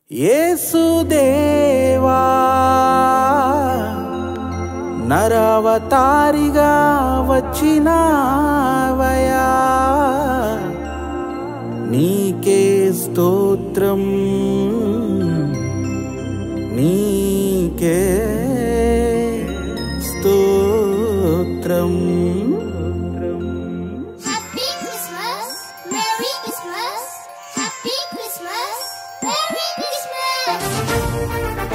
యేసుదేవా నరవతారిగా వచ్చినావయా నీకే స్తోత్రం నీకే స్తోత్రం Happy Christmas! Merry Christmas! Happy Christmas! Merry Christmas!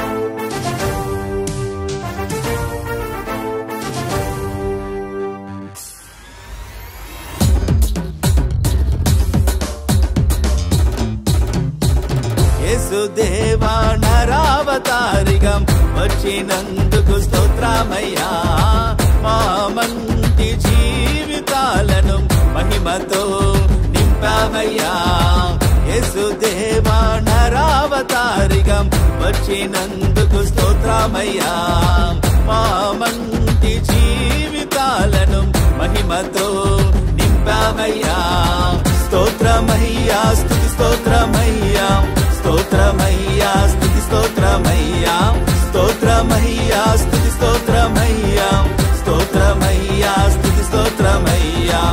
యేసుదేవా నరావతారిగం వచ్చినందుకు స్తోత్రమయ్యా మా మంటి జీవితాలను మహిమతో నింపావయ్యా యేసుదేవా నరావతారిగం వచ్చినందుకు స్తోత్రమయ్యా మా మంటి జీవితాలను మహిమతో నింపావయ్యా స్తోత్రమయ్యా స్తుతి స్తోత్రమయ్యా స్తోత్రమయ్యా స్తుతి స్తోత్రమయ్యా స్తోత్రమయ్యా స్తుతి స్తోత్రమయ్యా స్తోత్రమయ్యా స్తుతి స్తోత్రమయ్యా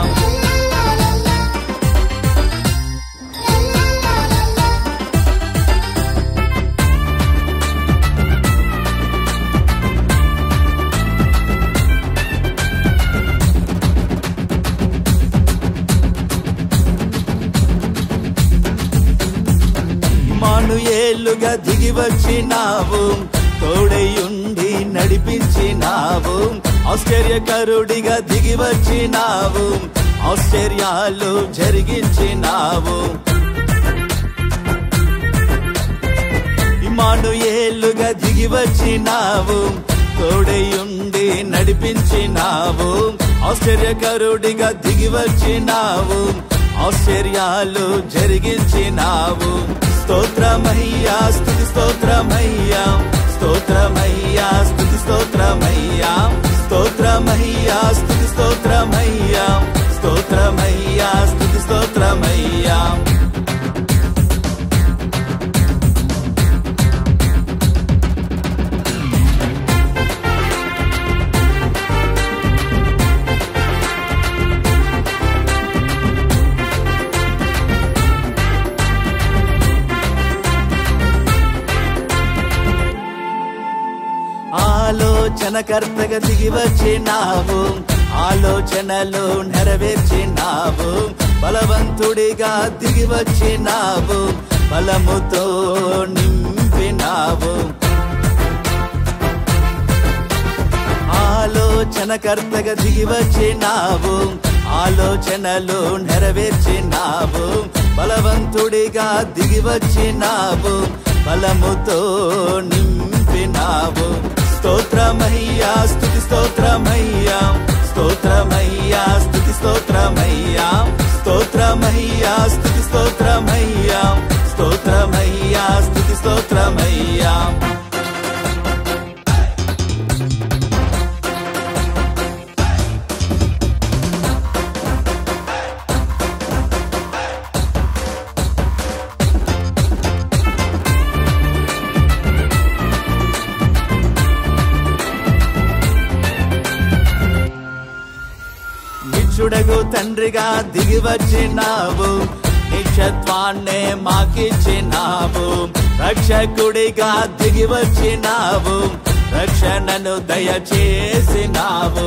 మానుయేలుగా దిగి వచ్చినావు తోడయుండి నడిపించినావు ఆశ్చర్యకరుడిగా దిగి వచ్చినావు ఆశ్చర్యాలు జరిగించినావు ఇమానుయేలుగా దిగి వచ్చినావు తోడయుండి నడిపించినావు ఆశ్చర్యకరుడిగా దిగి వచ్చినావు ఆశ్చర్యాలు జరిగించినావు స్తోత్రమయ్యా స్తుతి స్తోత్రమయ్యా స్తోత్రమయ్యా స్తుతి స్తోత్రమయ్యా స్తోత్రమయ్యా స్తుతి స్తోత్రమయ్యా స్తోత్రమయ్యా స్తుతి స్తోత్రమయ్యా ఆలోచనకర్తగా దిగి వచ్చినావు ఆలోచనలు నెరవేర్చినావు బలవంతుడిగా దిగి వచ్చినావు బలముతో నింపినావు ఆలోచనకర్తగా దిగి వచ్చినావు ఆలోచనలు నెరవేర్చినావు బలవంతుడిగా దిగి వచ్చినావు బలముతో నింపినావు స్తోత్రమయ్యా స్తుతి స్తోత్రమయ్యా స్తోత్రమయ్యా స్తుతి స్తోత్రమయ్యా స్తోత్రమయ్యా స్తుతి స్తోత్రమయ్యా స్తోత్రమయ్యా స్తుతి స్తోత్రమయ్యా నిచ్చుడగు తండ్రిగా దిగి వచ్చినావు నిక్షత్వాన్నే మాకిచ్చినావు రక్షకుడిగా దిగి వచ్చినావు రక్షణను దయచేసినావు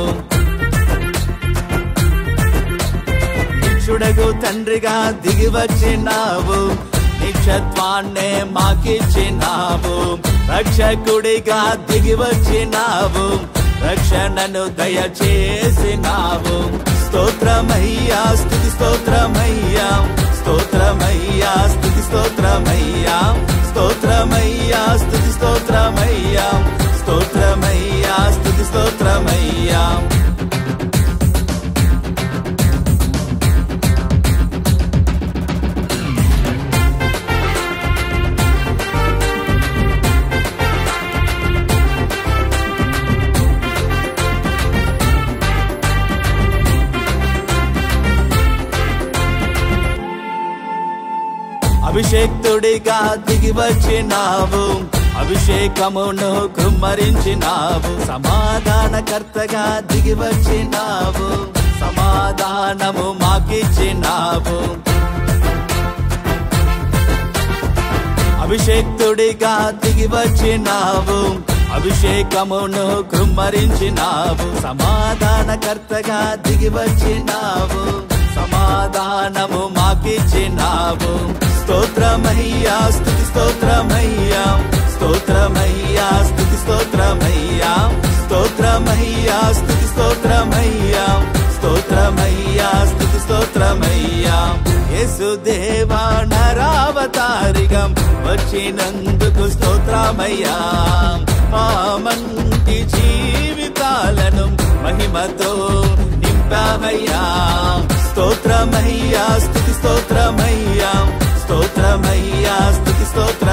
నిక్షుడగు తండ్రిగా దిగి వచ్చినావు నిక్షత్వాన్నే మాకిచ్చినావు రక్షకుడిగా దిగి వచ్చినావు రక్షణను దయచేసినావు స్తోత్రమయ్యా స్తుతి స్తోత్రమయ్యా స్తోత్రమయ్యా స్తుతి స్తోత్రమయ్యా స్తోత్రమయ్యా స్తుతి స్తోత్రమయ్యా స్తోత్రమయ్యా స్తుతి స్తోత్రమయ్యా అభిషేక్తుడు అభిషేక్తుడిగా దిగి వచ్చినావు అభిషేకమును కుమ్మరించినావు సమాధానకర్తగా దిగి వచ్చినావు సమాధానము మాకిచ్చినావు అభిషేక్తుడిగా దిగి వచ్చినావు అభిషేకమును కృమ్మరించినావు సమాధానకర్తగా దిగి వచ్చినావు సమాధానము మాకిచ్చినావు స్తోత్రమయ్యా స్థుతి స్తోత్రమయ్యా స్తోత్రమయ్యా స్థుతి స్తోత్రమయ్యా స్తోత్రమయ్యా స్థుతి స్తోత్రమయ్యా స్తోత్రమయ్యా స్థుతి స్తోత్రమయ్యా యేసుదేవా నరావతారిగం వచ్చినందుకు స్తోత్రమయ్యా మా మంటి జీవితాలను మహిమతో నింపావయ్యా స్తోత్రమయ్యా స్థుతి స్తోత్రమయ్యా స్తోత్రమయ్యా స్థుతి స్తోత్ర